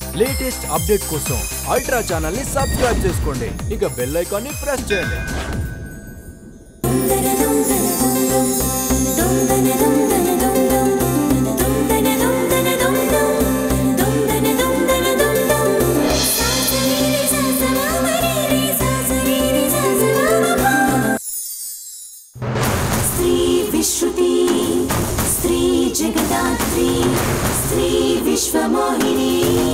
Latest update కోసం ultra channel ని subscribe చేసుకోండి ఇక బెల్ ఐకాన్ ని ప్రెస్ చేయండి స్త్రీ విశ్రుతి స్త్రీ జగదాత్రి స్త్రీ విశ్వమోహిని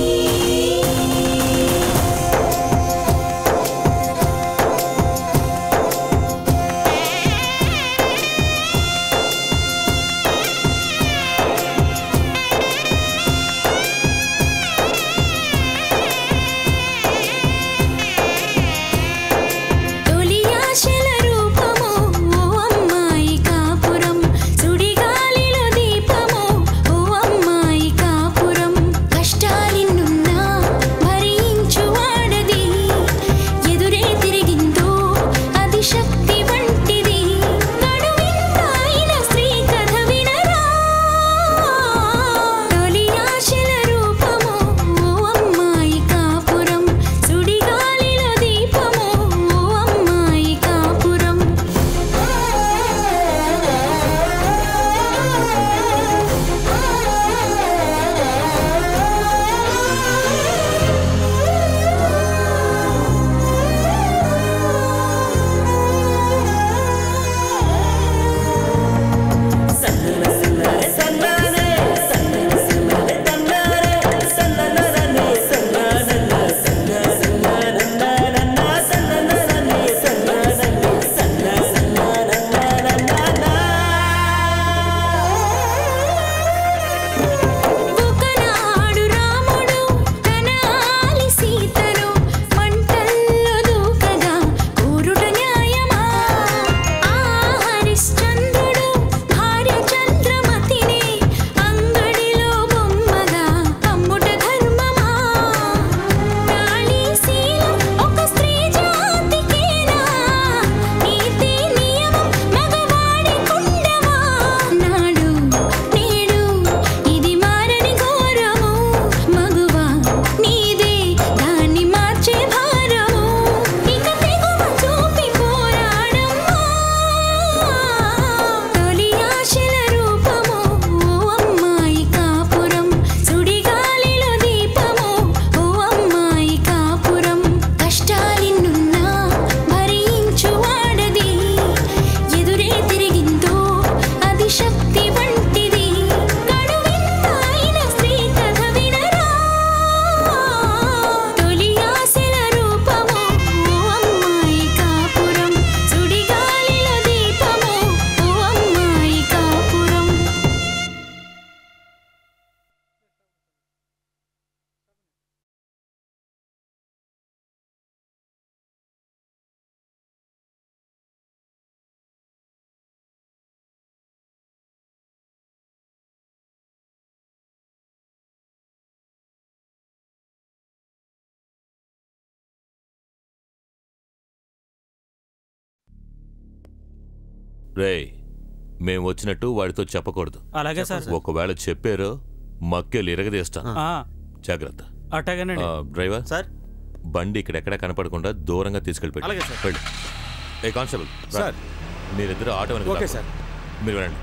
తొలి ఆశల రూపము ఓ అమ్మాయి కాపురం సుడిగాలిలో దీపము ఓ అమ్మాయి కాపురం కష్టాలిన్నున్నా భరించు వాడది ఎదురే తిరిగిందో అది శక్తి వంటిది నడువింతాయిన స్త్రీ కథ వినరా తొలి ఆశల రూపము ఓ అమ్మాయి కాపురం సుడిగాలిలో దీపము ఓ అమ్మాయి కాపురం ఒకనాడు రాముడు తన ఆలి సీతను మంటల్లో దూకగా కూరుట న్యాయమా ఆ హరిశ్చంద్రుడు భార్య చంద్రమతిని అంగడిలో బొమ్మగా అమ్ముట ధర్మమా నాళీశీలం ఒక స్త్రీ జాతికేనా నీతి నియమం మగవాడి కుండమా నాడు నేడు ఇది మారని ఘోరము మగువా నీదే దాన్ని మార్చే భారము ఇక తెగువ చూపి పోరాడమ్మా తొలి ఆశల రూపము ఓ అమ్మాయి కాపురం సుడిగాలిలో దీపము ఓ అమ్మాయి కాపురం కష్టాలిన్నున్నా భరించు వాడది ఎదురే తిరిగిందో అది శక్తి వంటిది కడువింతాయిన స్త్రీ కథ వినరా తొలి ఆశల రూపము ఓ అమ్మాయి కాపురం సుడిగాలిలో దీపము ఓ అమ్మాయి కాపురం రేయ్ మేము వచ్చినట్టు వాడితో చెప్పకూడదు అలాగే సార్ ఒకవేళ చెప్పారో మక్కెలు ఇరగదీస్తాను ఆ, జాగ్రత్త అట్టగానండి ఆ, డ్రైవర్ సార్ బండి ఇక్కడెక్కడ కనపడకుండా దూరంగా తీసుకెళ్ళిపోయి అలాగే సార్. వెళ్ళు ఏ కానిస్టేబుల్ రా. సార్. మీరిద్దరు ఆటో వెనక ఓకే రా. సార్. మీరు వెళ్ళండి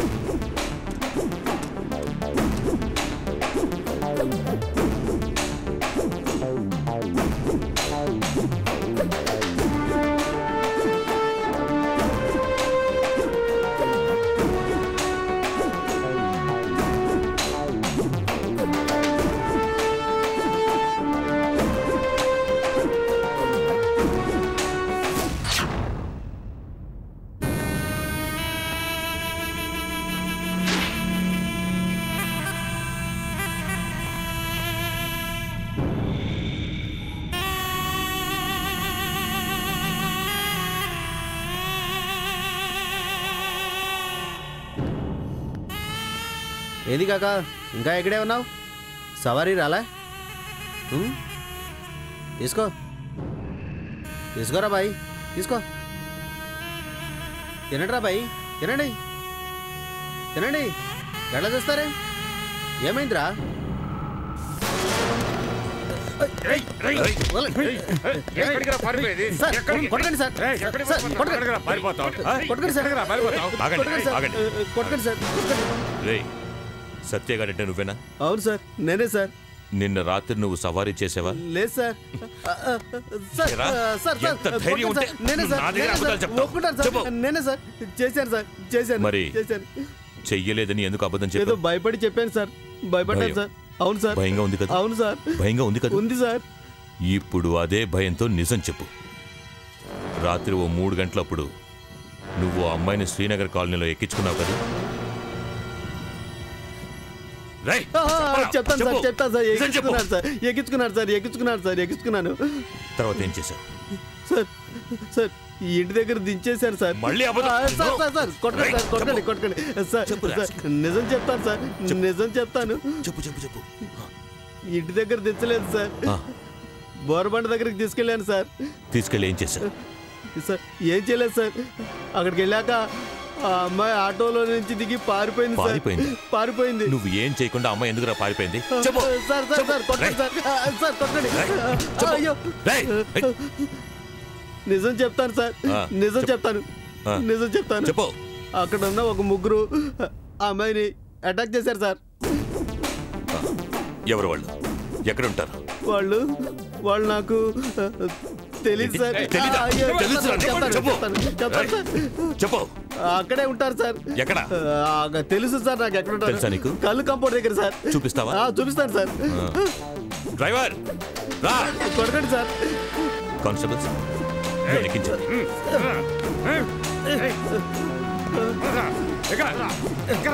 ఏంది కాక ఇంకా ఎక్కడే ఉన్నావు సవారీ రాలా ఉం? తీసుకో తీసుకోరా బాయ్ తీసుకో తినండి రా బాయ్ తినండి తినండి ఎట్లా చూస్తారే ఏమైందిరా ఎక్కడికి రా పారిపోయేది సార్, ఎక్కడికి? కొట్టకండి సార్. ఏయ్, ఎక్కడికి సార్, పారిపోతావు? కొట్టకండి. ఎక్కడికి రా పారిపోతావు? ఆ? కొట్టకండి సార్. ఎక్కడికి రా పారిపోతావు? ఆగండి కొట్టకండి సార్ ఆగండి కొట్టకండి సార్ కొట్టకండి రే సత్యగాడంటే నువ్వేనా అవును సార్ నేనే సార్ నిన్న రాత్రి నువ్వు సవారీ చేసావా లేదు సార్ ఆ, ఆ, సార్ ఏరా? ఆ, సార్ సార్ ఎంత ధైర్యం కొట్టండి ఉంటే సార్. నేనే సార్ నా దగ్గర నేనే అబద్ధాలు సార్. చెప్తావు. ఒప్పుకుంటాను సార్ చెప్పు. నేనే సార్ చేశాను సార్ చేశాను మరి? చేశాను చెయ్యలేదని ఎందుకు అబద్ధం ఏదో చెప్పావు భయపడి చెప్పాను సార్ భయపడ్డాను భయం. సార్ అవును సార్ భయంగా ఉంది కదా అవును సార్ భయంగా ఉంది కదా ఉంది సార్ ఇప్పుడు అదే భయంతో నిజం చెప్పు రాత్రి ఓ మూడు గంటలప్పుడు నువ్వు ఆ అమ్మాయిని శ్రీనగర్ కాలనీలో ఎక్కించుకున్నావు కదా రేయ్, ఆ, చెప్పరా? చెప్తాను సార్ చెప్పు. చెప్తాను సార్ నిజం చెప్పు. ఎక్కించుకున్నాను సార్ ఎక్కించుకున్నాను సార్ ఎక్కించుకున్నాను సార్ ఎక్కించుకున్నాను తర్వాత ఏం చేశావు సార్ సార్ ఈ ఇంటి దగ్గర దించేశారు సార్ మళ్ళీ అబద్ధం. ఆ, సార్ సార్ సార్ కొట్టండి సార్ కొట్టండి కొట్టండి సార్ చెప్పు, సార్ నిజం చెప్తాను సార్ నిజం చెప్తాను చెప్పు చెప్పు చెప్పు ఇంటి దగ్గర దించలేదు సార్ ఆ, బోరబండ దగ్గరికి తీసుకెళ్ళాను సార్ తీసుకెళ్ళి ఏం చేశావు సార్ ఏం చేయలేదు సార్ అక్కడికి వెళ్ళాక ఆ అమ్మాయి ఆటోలో నుంచి దిగి పారిపోయింది సార్ పారిపోయింది? పారిపోయింది నువ్వు ఏం చేయకుండా అమ్మాయి ఎందుకురా పారిపోయింది చెప్పు సార్ సార్ సార్ కొట్టండి సార్ ఆ, సార్ కొట్టండి రేయ్, ఆ, చెప్పు. అయ్యో రేయ్, రేయ్, నిజం చెప్తాను సార్ ఆ, నిజం చెప్పు. చెప్తాను ఆ. నిజం చెప్తాను చెప్పు అక్కడ ఉన్న ఒక ముగ్గురు ఆ అమ్మాయిని అటాక్ చేశారు సార్ ఎవరు వాళ్ళు ఎక్కడ ఉంటారు వాళ్ళు వాళ్ళు నాకు ఆ, తెలీదు సార్ ఏయ్, తెలీదా? ఆ, అయ్యో, తెలుసు రా, చెప్తాను, చెప్పు. చెప్తాను, చెప్తాను సార్ చెప్పు అక్కడే ఉంటారు సార్ ఎక్కడ ఆ, తెలుసు సార్ నాకు ఎక్కడ ఉంటారు తెలుసా నీకు? కళ్ళు కంపౌండ్ దగ్గర సార్ చూపిస్తావా? ఆ, చూపిస్తాను సార్ డ్రైవర్ రా కొడకండి సార్ కానిస్టేబుల్స్ వీళ్ళని ఎక్కించండి ఎక్కడ ఎక్కడ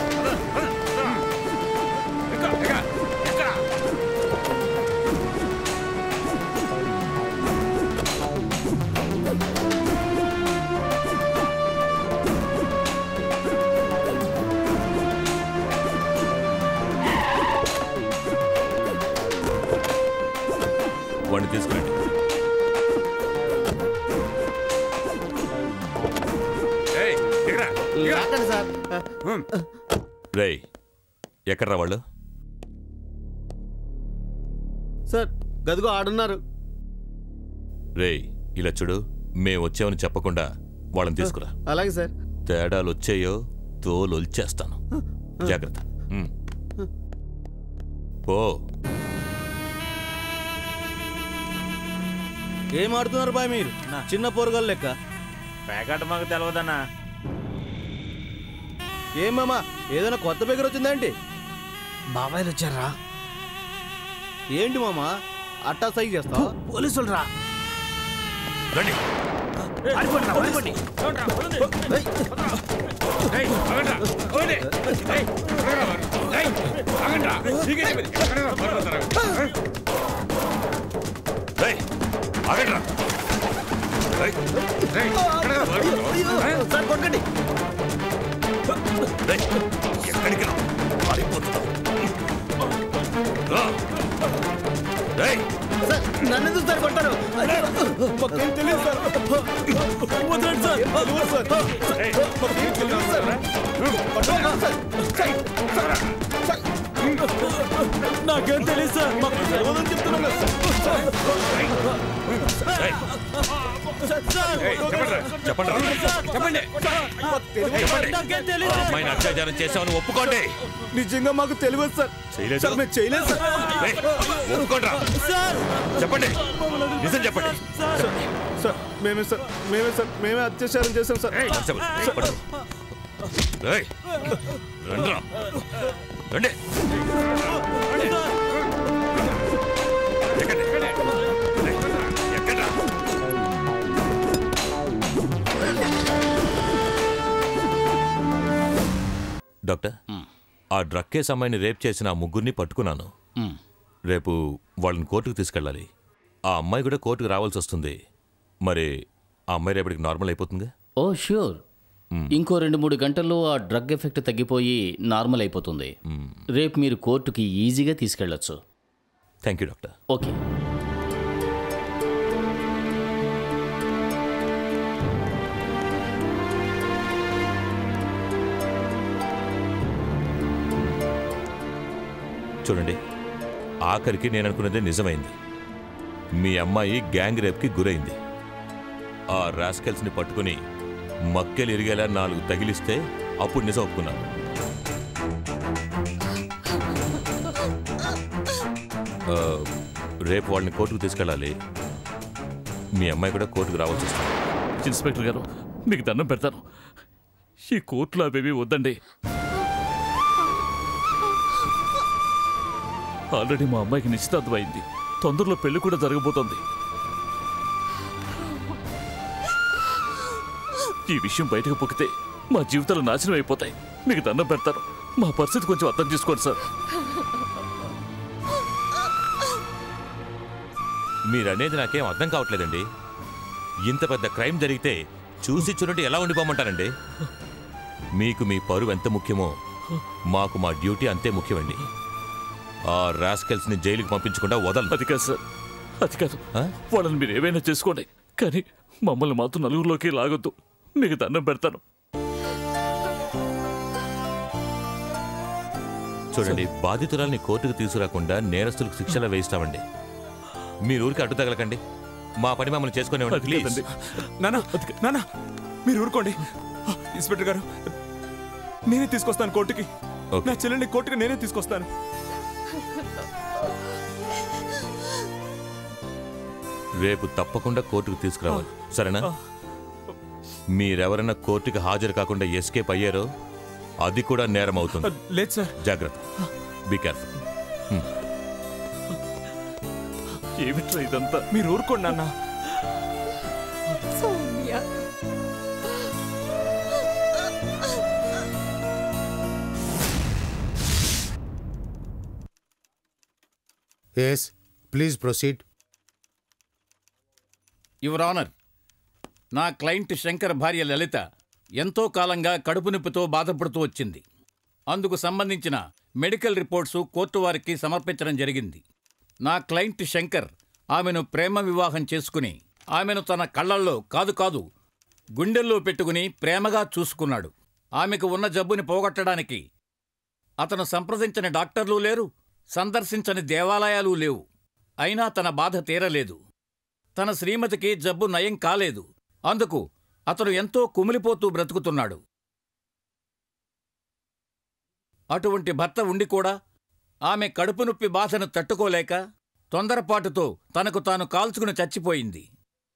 ఎక్కడ ఎక్కడ ఎక్కడ వాడిని తీసుకురండి ఏయ్ ఎక్కడ లాకండి సార్ రేయ్ ఎక్కడ్రా వాళ్ళు సార్ గదిగో ఆడున్నారు రేయ్ ఇలా చూడు మేము వచ్చామని చెప్పకుండా వాళ్ళని తీసుకురా అలాగే సార్ తేడాలు వచ్చాయో తోలొల్చేస్తాను జాగ్రత్త ఉమ్. పో ఏం ఆడుతున్నారు బాయ్ మీరు చిన్న పోరగాళ్ళు లెక్క ప్యాకెట్ మాకు తెలియదన్నా ఏం మామా ఏదైనా కొత్త దగ్గర వచ్చిందేంటి బాబాయ్లు వచ్చారా ఏంటి మామా అట్టా సైజ్ చేస్తావు పోలీసులు రా రండి ఏయ్, ఆగండ్రా. ఓడే. ఏయ్, ఎక్కడికి రా వారు? ఏయ్, ఆగండ్రా. నీకే చెప్పేది. ఎక్కడికి రా పారిపోతారు? రేయ్ ఆగండ్రా రేయ్, ఏయ్, ఎక్కడికి రా పారిపోతారు? సార్ కొట్టండి రేయ్, ఎక్కడికి రా పారిపోతున్నావు రా. రేయ్, సార్ నన్ను ఎందుకు సార్ కొట్టారు మాకేం తెలియదు సార్ వదలండి సార్ తెలియదు సార్ ఏయ్, మాకేం తెలియదు సార్ నాకేం తెలియదు సార్ మాకు తెలియదని చెప్తున్నాం కదా రేయ్, ఏయ్, చెప్పండ్రా. చెప్పండి రా. చెప్పండి చెప్పండి నాకేం ఆ తెలియదు అమ్మాయిని అత్యాచారం చేసామని ఒప్పుకోండి నిజంగా మాకు తెలియదు సార్ చేయలేదు? సార్ మేము చేయలేదు సార్ రేయ్, ఒప్పుకోండిరా సార్ చెప్పండి నిజం చెప్పండి సార్ మేమే సార్ మేమే సార్ మేమే అత్యాచారం చేసాం సార్ కానిస్టేబుల్, పట్టుకో. రేయ్, రండిరా. రండి ఎక్కండి. రేయ్, ఎక్కండ్రా. డాక్టర్ ఆ డ్రగ్ కేసు అమ్మాయిని రేప్ చేసిన ఆ ముగ్గురిని పట్టుకున్నాను రేపు వాళ్ళని కోర్టుకు తీసుకెళ్ళాలి ఆ అమ్మాయి కూడా కోర్టుకు రావాల్సి వస్తుంది మరి ఆ అమ్మాయి రేపటికి నార్మల్ అయిపోతుందిగా ఓ ష్యూర్ ఇంకో రెండు మూడు గంటల్లో ఆ డ్రగ్ ఎఫెక్ట్ తగ్గిపోయి నార్మల్ అయిపోతుంది రేపు మీరు కోర్టుకి ఈజీగా తీసుకెళ్ళొచ్చు థ్యాంక్ యూ డాక్టర్ ఓకే చూడండి ఆఖరికి నేను అనుకున్నదే నిజమైంది మీ అమ్మాయి గ్యాంగ్ రేప్కి గురైంది ఆ రాస్కెల్స్ని పట్టుకుని మక్కెలు ఇరిగేలా నాలుగు తగిలిస్తే అప్పుడు నిజం ఒప్పుకున్నాను ఆ, రేపు వాళ్ళని కోర్టుకు తీసుకెళ్ళాలి మీ అమ్మాయి కూడా కోర్టుకు రావాల్సి వస్తుంది ఇన్స్పెక్టర్ గారు మీకు దండం పెడతాను ఈ కోర్టులో అవేవి వద్దండి ఆల్రెడీ మా అమ్మాయికి నిశ్చితార్థం అయింది తొందరలో పెళ్లి కూడా జరగబోతోంది ఈ విషయం బయటకు పొక్కితే మా జీవితాలు నాశనం అయిపోతాయి మీకు దండం పెడతాను మా పరిస్థితి కొంచెం అర్థం చేసుకోండి సార్ మీరనేది నాకేం అర్థం కావట్లేదండి ఇంత పెద్ద క్రైమ్ జరిగితే చూసి చూడండి ఎలా ఉండిపోమంటారండి మీకు మీ పరువు ఎంత ముఖ్యమో మాకు మా డ్యూటీ అంతే ముఖ్యమండి ఆ రాస్కెల్స్ని జైలుకి పంపించకుండా వదలను అది కాదు సార్ అది కాదు ఆ? వాళ్ళని మీరు ఏమైనా చేసుకోండి కానీ మమ్మల్ని మాత్రం నలుగురిలోకి లాగొద్దు మీకు దండం పెడతాను చూడండి బాధితురాల్ని కోర్టుకు తీసుకురాకుండా నేరస్తులకు శిక్షలు వేయిస్తామండి మీరు ఊరికి అడ్డు తగలకండి మా పని మమ్మల్ని చేసుకునే అది ప్లీజ్ కాదండి. నానా నానా మీరు ఊరుకోండి ఇన్స్పెక్టర్ గారు నేనే తీసుకొస్తాను కోర్టుకి ఓకే. నా చెల్లెల్ని కోర్టుకి నేనే తీసుకొస్తాను రేపు తప్పకుండా కోర్టుకు తీసుకురావాలి సరేనా మీరెవరైనా కోర్టుకి హాజరు కాకుండా ఎస్కేప్ అయ్యారో అది కూడా నేరం అవుతుంది లేదు సార్ జాగ్రత్త బీ కేర్ఫుల్ ఏమిట్రా ఇదంతా మీరు ఊరుకోండి నాన్న yes please proceed your honour నా క్లయింట్ శంకర్ భార్య లలిత ఎంతో కాలంగా కడుపు నొప్పితో బాధపడుతూ వచ్చింది అందుకు సంబంధించిన మెడికల్ రిపోర్ట్సు కోర్టు వారికి సమర్పించడం జరిగింది నా క్లయింట్ శంకర్ ఆమెను ప్రేమ వివాహం చేసుకుని ఆమెను తన కళ్ళల్లో కాదు కాదు గుండెల్లో పెట్టుకుని ప్రేమగా చూసుకున్నాడు ఆమెకు ఉన్న జబ్బుని పోగొట్టడానికి అతను సంప్రదించని డాక్టర్లు లేరు సందర్శించని దేవాలయాలు లేవు అయినా తన బాధ తీరలేదు తన శ్రీమతికి జబ్బు నయం కాలేదు అందుకు అతను ఎంతో కుమిలిపోతూ బ్రతుకుతున్నాడు అటువంటి భర్త ఉండి కూడా ఆమె కడుపు నొప్పి బాధను తట్టుకోలేక తొందరపాటుతో తనకు తాను కాల్చుకుని చచ్చిపోయింది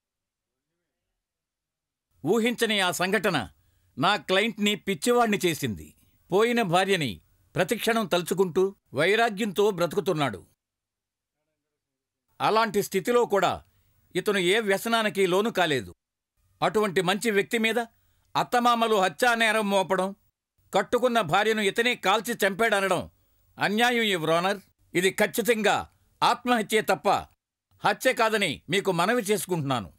ఊహించని ఆ సంఘటన నా క్లయింట్ని పిచ్చివాణ్ణి చేసింది పోయిన భార్యని ప్రతిక్షణం తలుచుకుంటూ వైరాగ్యంతో బ్రతుకుతున్నాడు అలాంటి స్థితిలో కూడా ఇతను ఏ వ్యసనానికి లోను కాలేదు అటువంటి మంచి వ్యక్తి మీద అత్తమామలు హత్యానేరం మోపడం కట్టుకున్న భార్యను ఇతనే కాల్చి చంపాడనడం అన్యాయం ఈ వ్రోనర్ ఇది ఖచ్చితంగా ఆత్మహత్యే తప్ప హత్య కాదని మీకు మనవి చేసుకుంటున్నాను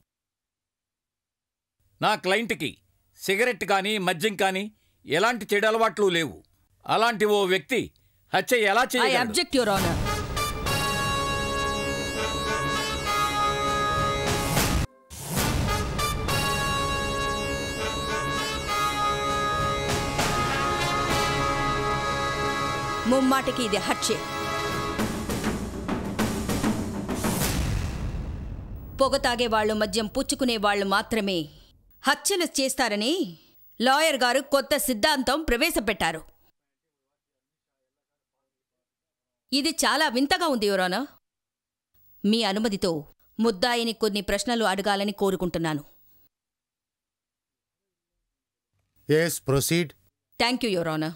నా క్లయింట్కి సిగరెట్ కానీ మద్యం కానీ ఎలాంటి చెడు అలవాట్లు లేవు అలాంటి ఓ వ్యక్తి హత్య ఎలా ఐ చేయగలడు అబ్జెక్ట్ యువర్ ఆనర్ ముమ్మాటికి ఇది హత్యే పొగ తాగే వాళ్ళు మద్యం పుచ్చుకునే వాళ్ళు మాత్రమే హత్యలు చేస్తారని లాయర్ గారు కొత్త సిద్ధాంతం ప్రవేశపెట్టారు ఇది చాలా వింతగా ఉంది యువరానా మీ అనుమతితో ముద్దాయిని కొన్ని ప్రశ్నలు అడగాలని కోరుకుంటున్నాను yes proceed thank you your honour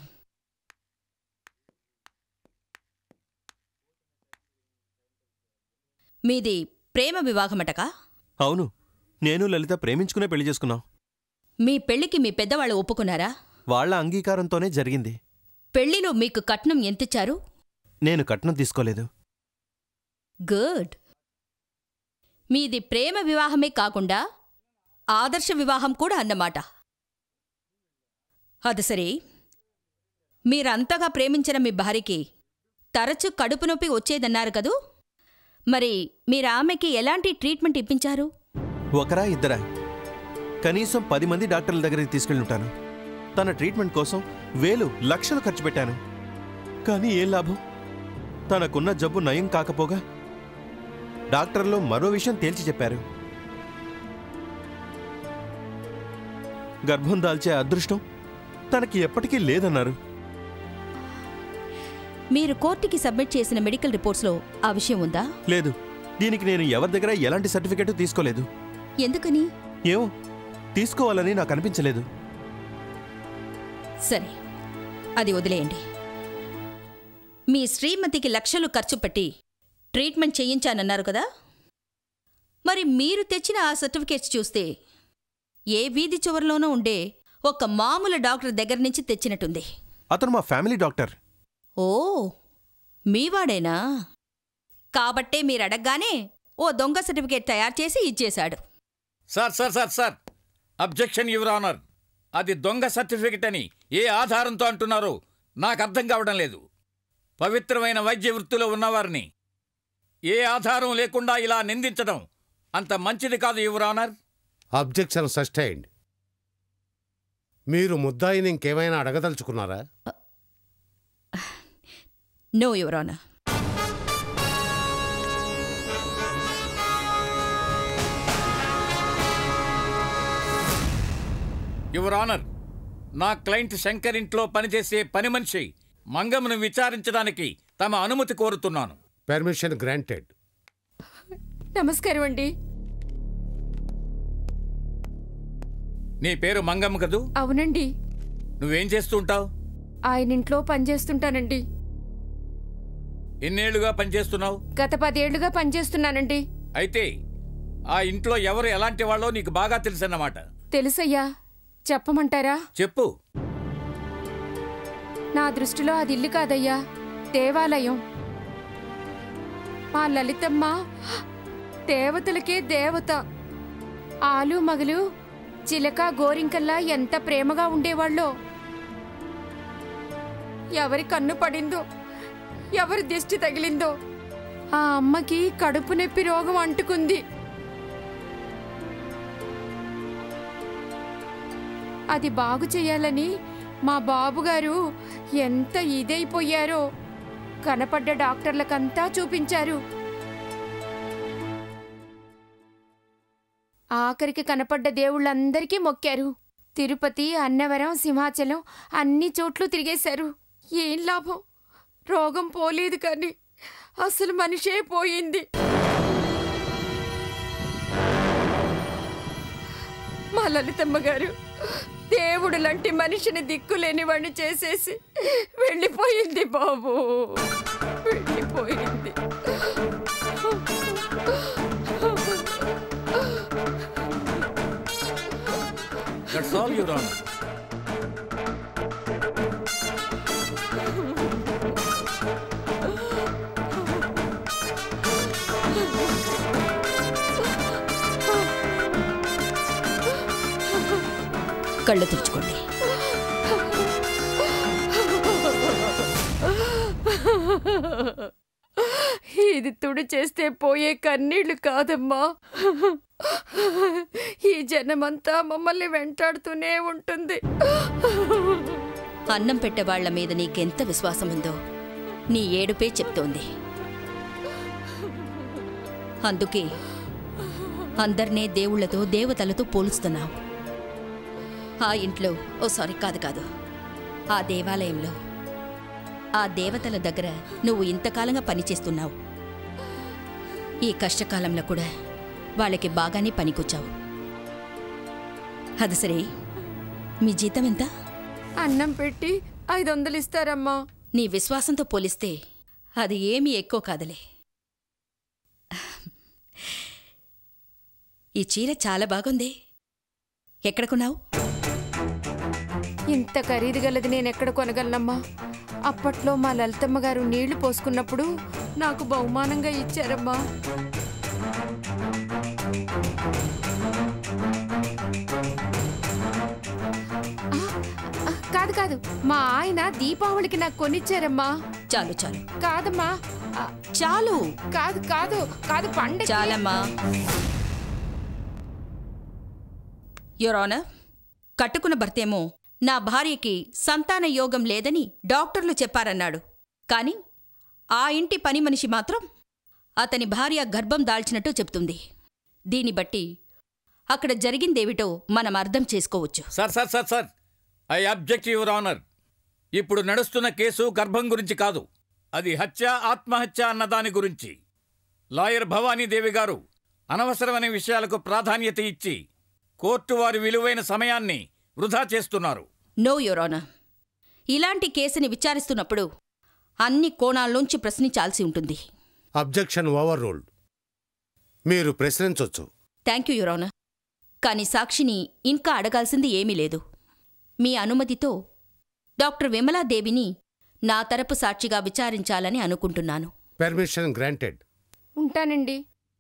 మీది ప్రేమ వివాహమటకా అవును నేను లలిత ప్రేమించుకునే పెళ్లి చేసుకున్నాం మీ పెళ్లికి మీ పెద్దవాళ్ళు ఒప్పుకున్నారా వాళ్ళ అంగీకారంతోనే జరిగింది పెళ్లిలో మీకు కట్నం ఎంతిచ్చారు నేను కట్నం తీసుకోలేదు గుడ్ మీది ప్రేమ వివాహమే కాకుండా ఆదర్శ వివాహం కూడా అన్నమాట అది సరే మీరంతగా ప్రేమించిన మీ భార్యకి తరచు కడుపు నొప్పి వచ్చేదన్నారు కదూ మరి మీరు ఆమెకి ఎలాంటి ట్రీట్మెంట్ ఇప్పించారు ఒకరా ఇద్దరా కనీసం పది మంది డాక్టర్ల దగ్గరికి తీసుకెళ్ళుంటాను తన ట్రీట్మెంట్ కోసం వేలు లక్షలు ఖర్చు పెట్టాను కానీ ఏం లాభం తనకున్న జబ్బు నయం కాకపోగా డాక్టర్లు మరో విషయం తేల్చి చెప్పారు గర్భం దాల్చే అదృష్టం తనకి ఎప్పటికీ లేదన్నారు మీరు కోర్టుకి సబ్మిట్ చేసిన మెడికల్ రిపోర్ట్స్లో ఆ విషయం ఉందా లేదు దీనికి నేను ఎవరి దగ్గర ఎలాంటి సర్టిఫికెట్ తీసుకోలేదు ఎందుకని ఏమో తీసుకోవాలని నాకు అనిపించలేదు సరే అది వదిలేయండి మీ శ్రీమతికి లక్షలు ఖర్చు పెట్టి ట్రీట్మెంట్ చేయించానన్నారు కదా మరి మీరు తెచ్చిన ఆ సర్టిఫికేట్స్ చూస్తే ఏ వీధి చివరిలోనూ ఉండే ఒక మామూలు డాక్టర్ దగ్గర నుంచి తెచ్చినట్టుంది అతను మా ఫ్యామిలీ డాక్టర్ ఓ మీవాడేనా కాబట్టే మీరు అడగగానే ఓ దొంగ సర్టిఫికేట్ తయారు చేసి ఇచ్చేశాడు sir sir sir sir objection your honour అది దొంగ సర్టిఫికెట్ అని ఏ ఆధారంతో అంటున్నారో నాకు అర్థం కావడం లేదు పవిత్రమైన వైద్య వృత్తిలో ఉన్నవారిని ఏ ఆధారం లేకుండా ఇలా నిందించడం అంత మంచిది కాదు యువర్ ఆనర్ అబ్జెక్షన్ సస్టైన్డ్ మీరు ముద్దాయిని ఇంకేమైనా అడగదలుచుకున్నారా నో యువరానా యువర్ ఆనర్ నా క్లయింట్ శంకర్ ఇంట్లో పనిచేసే పని మనిషి మంగమ్మను విచారించడానికి తమ అనుమతి కోరుతున్నాను పర్మిషన్ గ్రాంటెడ్ నమస్కారం అండి నీ పేరు మంగమ్మ కదూ అవునండి నువ్వేం చేస్తూ ఉంటావు ఆయన ఇంట్లో పనిచేస్తుంటానండి ఎన్నేళ్లుగా పనిచేస్తున్నావు గత పదేళ్లుగా పనిచేస్తున్నానండి అయితే ఆ ఇంట్లో ఎవరు ఎలాంటి వాళ్ళో నీకు బాగా తెలుసన్నమాట తెలుసయ్యా చెప్పమంటారా చెప్పు నా దృష్టిలో అది ఇల్లు కాదయ్యా దేవాలయం మా లలితమ్మ దేవతలకే దేవత ఆలు మగలు చిలక గోరింకల్లా ఎంత ప్రేమగా ఉండేవాళ్ళో ఎవరి కన్ను పడిందో ఎవరి దిష్టి తగిలిందో ఆ అమ్మకి కడుపు నొప్పి రోగం అంటుకుంది అది బాగు చేయాలని మా బాబుగారు ఎంత ఇదైపోయారో కనపడ్డ డాక్టర్లకంతా చూపించారు ఆఖరికి కనపడ్డ దేవుళ్ళందరికీ మొక్కారు తిరుపతి అన్నవరం సింహాచలం అన్ని చోట్ల తిరిగేశారు ఏం లాభం రోగం పోలేదు కానీ అసలు మనిషే పోయింది మా లలితమ్మ గారు దేవుడు లాంటి మనిషిని దిక్కులేని వాడిని చేసేసి వెళ్ళిపోయింది బాబు వెళ్ళిపోయింది దట్స్ ఆల్ యువర్ ఆనర్ కళ్ళు తెరుచుకోండి ఇది తుడి చేస్తే పోయే కన్నీళ్లు కాదమ్మా ఈ జనమంతా మమ్మల్ని వెంటాడుతూనే ఉంటుంది అన్నం పెట్టేవాళ్ల మీద నీకెంత విశ్వాసం ఉందో నీ ఏడుపే చెప్తోంది అందుకే అందర్నీ దేవుళ్లతో దేవతలతో పోలుస్తున్నావు ఆ ఇంట్లో ఓ సారీ కాదు కాదు ఆ దేవాలయంలో ఆ దేవతల దగ్గర నువ్వు ఇంతకాలంగా పనిచేస్తున్నావు ఈ కష్టకాలంలో కూడా వాళ్ళకి బాగానే పనికొచ్చావు అది సరే మీ జీతం ఎంత అన్నం పెట్టి ఐదు వందలు ఇస్తారమ్మా నీ విశ్వాసంతో పోలిస్తే అది ఏమీ ఎక్కువ కాదులే ఈ చీర చాలా బాగుంది ఎక్కడ కొన్నావు ఇంత ఖరీదు గలది నేను ఎక్కడ కొనగలనమ్మా అప్పట్లో మా లలితమ్మ గారు నీళ్లు పోసుకున్నప్పుడు నాకు బహుమానంగా ఇచ్చారమ్మా ఆ, ఆ, కాదు కాదు మా ఆయన దీపావళికి నాకు కొనిచ్చారమ్మా చాలు చాలు కాదమ్మా ఆ, చాలు కాదు కాదు కాదు పండగ చాలమ్మా యురాన కట్టుకున్న భర్తేమో నా భార్యకి సంతాన యోగం లేదని డాక్టర్లు చెప్పారన్నాడు కాని ఆ ఇంటి పని మనిషి మాత్రం అతని భార్య గర్భం దాల్చినట్టు చెప్తుంది దీన్ని బట్టి అక్కడ జరిగిందేమిటో మనం అర్థం చేసుకోవచ్చు sir sir sir sir I object your honour ఇప్పుడు నడుస్తున్న కేసు గర్భం గురించి కాదు అది హత్య ఆత్మహత్య అన్న దాని గురించి లాయర్ భవానీదేవి గారు అనవసరమైన విషయాలకు ప్రాధాన్యత ఇచ్చి కోర్టు వారి విలువైన సమయాన్ని వృధా చేస్తున్నారు నో యురోనా ఇలాంటి కేసుని విచారిస్తున్నప్పుడు అన్ని కోణాల్లోంచి ప్రశ్నించాల్సి ఉంటుంది అబ్జెక్షన్ ఓవర్ రూల్డ్ మీరు ప్రశ్నించొచ్చు థ్యాంక్ యూ యురోనా కానీ సాక్షిని ఇంకా అడగాల్సింది ఏమీ లేదు మీ అనుమతితో డాక్టర్ విమలాదేవిని నా తరపు సాక్షిగా విచారించాలని అనుకుంటున్నాను పర్మిషన్ గ్రాంటెడ్ ఉంటానండి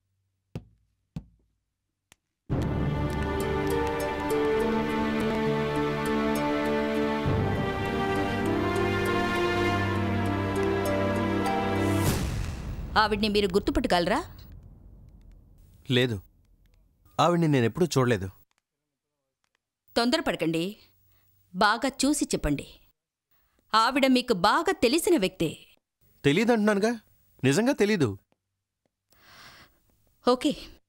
ఆవిడ్ని మీరు గుర్తుపట్టగలరా లేదు ఆవిడ్ని నేనెప్పుడూ చూడలేదు తొందరపడకండి బాగా చూసి చెప్పండి ఆవిడ మీకు బాగా తెలిసిన వ్యక్తే తెలీదంటున్నానుగా నిజంగా తెలీదు ఓకే